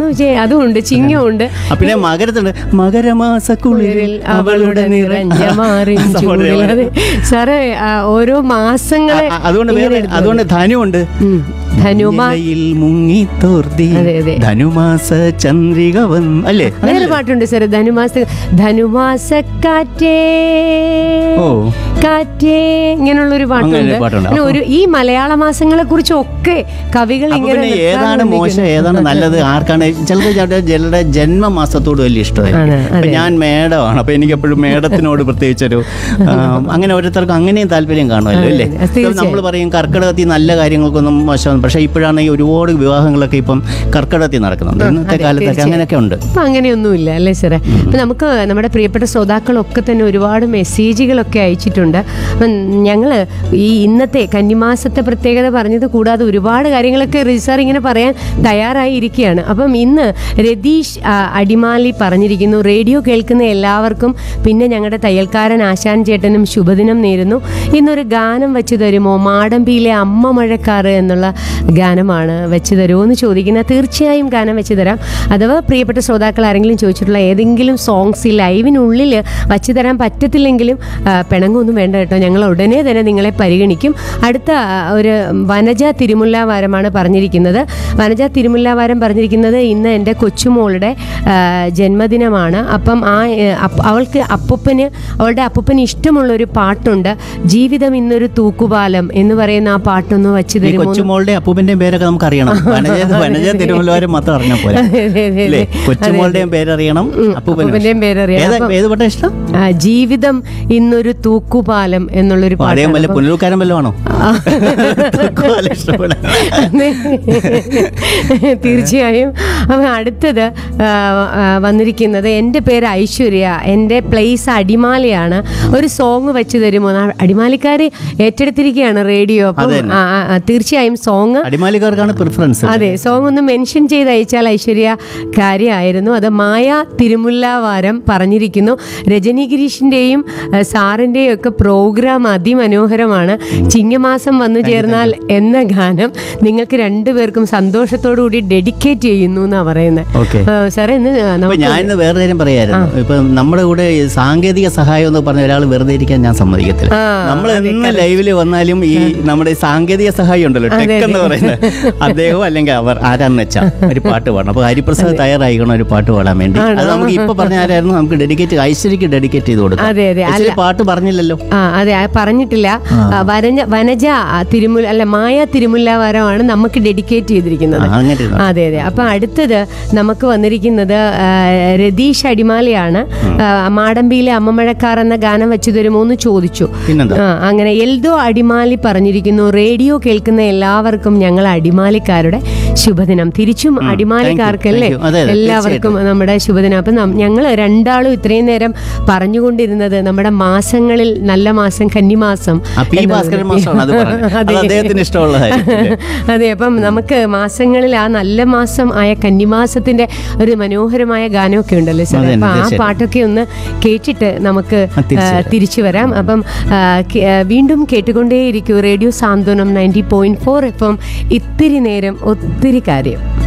എന്ന് വെച്ചാൽ അതുമുണ്ട് ചിങ്ങമുണ്ട് ആ, പിന്നെ മകരത്തുണ്ട് മകരമാസ കുളിരിൽ അവളുടെ നിറഞ്ഞ മാറിൻ ചൂടിൽ അതെ സാറേ ആ, ഓരോ മാസങ്ങളെ അതുകൊണ്ട് വേറെ അതുകൊണ്ട് ധനുണ്ട് ഉം. ധനുമാ നിലയിൽ മുങ്ങി തോർത്തി അതെ, അതെ. ധനുമാസ ചന്ദ്രിക വന്ന് അല്ലേ വേറെ പാട്ടുണ്ട് സാറേ ധനുമാസ ധനുമാസ കാറ്റേ ഓ കാറ്റേ ഇങ്ങനെയുള്ള ഒരു അങ്ങനെ പാട്ടുണ്ട് ഒരു പാട്ടുണ്ട്. പിന്നെ ഒരു ഈ മലയാള മാസങ്ങളെ കുറിച്ചൊക്കെ കവികൾ അപ്പൊ ഇങ്ങനെ പിന്നെ നിർത്താൻ ഏതാണ് മോശം വന്നിരിക്കുന്നു. ഏതാണ് നല്ലത് ആർക്കാണ് ചിലർക്ക് ചിലരുടെ ചിലരുടെ ജന്മമാസത്തോട് വലിയ ഇഷ്ടമായി ആണ്, അതെ. ഞാൻ മേടമാണ് അപ്പൊ എനിക്ക് എപ്പോഴും മേടത്തിനോട് പ്രത്യേകിച്ചൊരു ആ, അങ്ങനെ ഓരോരുത്തർക്കും അങ്ങനെയും താല്പര്യം കാണുമല്ലോ അല്ലേ അതെ, തീർച്ചയായും. നമ്മൾ പറയും കർക്കിടകത്തിൽ നല്ല കാര്യങ്ങൾക്കൊന്നും മോശം പക്ഷെ ഇപ്പോഴാണെങ്കിൽ ഒരുപാട് വിവാഹങ്ങളൊക്കെ ഇപ്പം കർക്കിടകത്തിൽ നടക്കുന്നുണ്ട് ഇന്നത്തെ കാലത്തൊക്കെ അങ്ങനെയൊക്കെ ഉണ്ട് ഇപ്പൊ അങ്ങനെയൊന്നുമില്ല അല്ലേ സാറേ അപ്പൊ നമുക്ക് നമ്മുടെ പ്രിയപ്പെട്ട ശ്രോതാക്കളൊക്കെ തന്നെ ഒരുപാട് മെസ്സേജുകളൊക്കെ അയച്ചിട്ടുണ്ട് അപ്പം ഞങ്ങള് ഈ ഇന്നത്തെ കന്നിമാസത്തെ പ്രത്യേകത പറഞ്ഞത് കൂടാതെ ഒരുപാട് കാര്യങ്ങളൊക്കെ റിസാർ ഇങ്ങനെ പറയാൻ തയ്യാറായി ഇരിക്കുകയാണ് അപ്പം ഇന്ന് രതീഷ് ആ, അടിമാലി പറഞ്ഞിരിക്കുന്നു റേഡിയോ കേൾക്കുന്ന എല്ലാവർക്കും പിന്നെ ഞങ്ങളുടെ തയ്യൽക്കാരൻ ആശാൻ ചേട്ടനും ശുഭദിനം നേരുന്നു ഇന്നൊരു ഗാനം വെച്ച് തരുമോ മാടമ്പിയിലെ അമ്മ മഴക്കാറ് എന്നുള്ള ഗാനമാണ് വെച്ച് തരുമോ എന്ന് ചോദിക്കുന്ന തീർച്ചയായും ഗാനം വെച്ച് തരാം അഥവാ പ്രിയപ്പെട്ട ശ്രോതാക്കൾ ആരെങ്കിലും ചോദിച്ചിട്ടുള്ള ഏതെങ്കിലും സോങ്സ് ഈ ലൈവിനുള്ളിൽ വച്ച് തരാൻ പറ്റത്തില്ലെങ്കിലും ആ, പിണങ്ങൊന്നും വേണ്ട കേട്ടോ ഞങ്ങൾ ഉടനെ തന്നെ നിങ്ങളെ പരിഗണിക്കും അടുത്ത ആ, ഒരു വനജ തിരുമുല്ലാവാരമാണ് പറഞ്ഞിരിക്കുന്നത് വനജ തിരുമുല്ലാവാരം പറഞ്ഞിരിക്കുന്നത് ഇന്ന് എൻ്റെ കൊച്ചുമോളുടെ ആ, ജന്മദിനമാണ് അപ്പം ആ ഏ, അപ്പ- അവൾക്ക് അപ്പൂപ്പന് അവളുടെ അപ്പൂപ്പന് ഇഷ്ടമുള്ള ഒരു പാട്ടുണ്ട് ജീവിതം ഇന്നൊരു തൂക്കുപാലം എന്ന് പറയുന്ന ആ പാട്ടൊന്ന് വെച്ച് ഈ തരുമോ കൊച്ചുമോളുടെ അപ്പൂപ്പന്റെയും പേരൊക്കെ നമുക്ക് അറിയണം വനജ വനജ തിരുവല്ലവാരും മാത്രം അറിഞ്ഞാൽ പോലെ അതെ, അതെ, അതെ. അല്ലേ കൊച്ചുമോളുടെയും പേരറിയണം അപ്പൂപ്പനും അപ്പൂപ്പന്റെയും പേരറിയണം. ഏതാ- അപ്പം- ഏത് പാട്ടാ ഇഷ്ടം ആ, ജീവിതം ഇന്നൊരു തൂക്കുപാലം എന്നുള്ളൊരു പാടയം പാട്ടാണ് വല്ല അപ്പം- പുനലൂക്കാരൻ വല്ലതും ആണോ തൂക്കുപാലം ഇഷ്ടപ്പെടാൻ. തീർച്ചയായും അപ്പം അടുത്തത് ആ, ആ, വന്നിരിക്കുന്നത് എൻ്റെ പേര് ഐശ്വര്യ എൻ്റെ പ്ലേസ് അടിമാലിയാണ് ഒരു സോങ് വെച്ച് തരുമോ ആ, അടിമാലിക്കാര് ഏറ്റെടുത്തിരിക്കുകയാണ് റേഡിയോ അപ്പം അതന്നെ. ആ, ആ, ആ, തീർച്ചയായും സോങ് അടിമാലിക്കാർക്കാണ് പ്രിഫറൻസ് അതെ സോങ് ഒന്ന് മെൻഷൻ ചെയ്ത് അയച്ചാൽ ഐശ്വര്യ കാര്യമായിരുന്നു അത് മായ തിരുമുല്ലാവാരം പറഞ്ഞിരിക്കുന്നു രജനി ഗിരീഷിൻ്റെയും സാറിൻ്റെയും ഒക്കെ പ്രോഗ്രാം അതിമനോഹരമാണ് ചിങ്ങമാസം വന്നു ചേർന്നാൽ എന്ന ഗാനം നിങ്ങൾക്ക് രണ്ടുപേർക്കും സന്തോഷത്തോടു കൂടി ഡെഡിക്കേറ്റ് ചെയ്യുന്നു എന്നാണ് പറയുന്നത് ഓക്കെ സാറേ ഇന്ന് അപ്പൊ നമുക്ക് ഞാൻ ഇന്ന് വേറെ കാര്യം പറയായിരുന്നു ഇപ്പൊ നമ്മുടെ കൂടെ ഈ സാങ്കേതിക സഹായം എന്ന് പറഞ്ഞ ഒരാൾ വെറുതെ ഇരിക്കാൻ ഞാൻ സമ്മതിക്കത്തില്ല ആ, നമ്മൾ എന്ന് ലൈവില് വന്നാലും ഈ നമ്മുടെ ഈ സാങ്കേതിക സഹായം ഉണ്ടല്ലോ ടെക് എന്ന് പറയുന്നത് അദ്ദേഹം അല്ലെങ്കിൽ അവർ ആരാന്ന് വെച്ചാൽ ഒരു പാട്ട് പാടണം അപ്പൊ ഹരിപ്രസാദ് തയ്യാറായിക്കണം ഒരു പാട്ട് പാടാൻ വേണ്ടി അത് നമുക്ക് ഇപ്പൊ പറഞ്ഞ ആരായിരുന്നു നമുക്ക് ഡെഡിക്കേറ്റ് ഐശ്വര്യക്ക് ഡെഡിക്കേറ്റ് ചെയ്ത് കൊടുക്കാം അതെ അതെ അല്ല ഐശ്വര്യ പാട്ട് പറഞ്ഞില്ലല്ലോ ആ അതെ ആ, പറഞ്ഞിട്ടില്ല ആ, വനജ വനജ ആ, തിരുമുല്ല അല്ല മായ തിരുമുല്ലാവാരമാണ് നമുക്ക് ഡെഡിക്കേറ്റ് ചെയ്തിരിക്കുന്നത് ആ, അങ്ങനെ ഇരുന്നോ. അതെ അതെ അപ്പൊ അടുത്തത് നമുക്ക് വന്നിരിക്കുന്നത് ആ, രതീഷ് അടിമാലിയാണ് ആ, മാടമ്പിയിലെ അമ്മമഴക്കാർ എന്ന ഗാനം വെച്ച് തരുമോ എന്ന് ചോദിച്ചു പിന്നെന്താ ആ അങ്ങനെ എൽദോ അടിമാലി പറഞ്ഞിരിക്കുന്നു റേഡിയോ കേൾക്കുന്ന എല്ലാവർക്കും ഞങ്ങൾ അടിമാലിക്കാരുടെ ശുഭദിനം തിരിച്ചും അടിമാലിക്കാർക്കല്ലേ thank you. അതെ, അതെ, എല്ലാവർക്കും നമ്മുടെ ശുഭദിനം അപ്പം ഞങ്ങൾ രണ്ടാളും ഇത്രയും നേരം പറഞ്ഞുകൊണ്ടിരുന്നത് നമ്മുടെ മാസങ്ങളിൽ നല്ല മാസം കന്നിമാസം ആ പി ഭാസ്കരൻ മാസ്റ്ററാണ് അത് പറഞ്ഞത് അത് അതെ. അദ്ദേഹത്തിന് ഇഷ്ടമുള്ള കാര്യം അതെ അപ്പം നമുക്ക് മാസങ്ങളിൽ ആ നല്ല മാസം ആയ കന്നിമാസത്തിന്റെ ഒരു മനോഹരമായ ഗാനമൊക്കെ ഉണ്ടല്ലോ സാർ അതെ, അപ്പൊ ആ തീർച്ചയായും. പാട്ടൊക്കെ ഒന്ന് കേട്ടിട്ട് നമുക്ക് ആ, തീർച്ചയായും. ആ, തിരിച്ചു വരാം അപ്പം ആ, കെ- ആ, വീണ്ടും കേട്ടുകൊണ്ടേയിരിക്കൂ radio Santhwanam ninety point four F M ഇത്തിരി നേരം ഒത്തിരി കാര്യം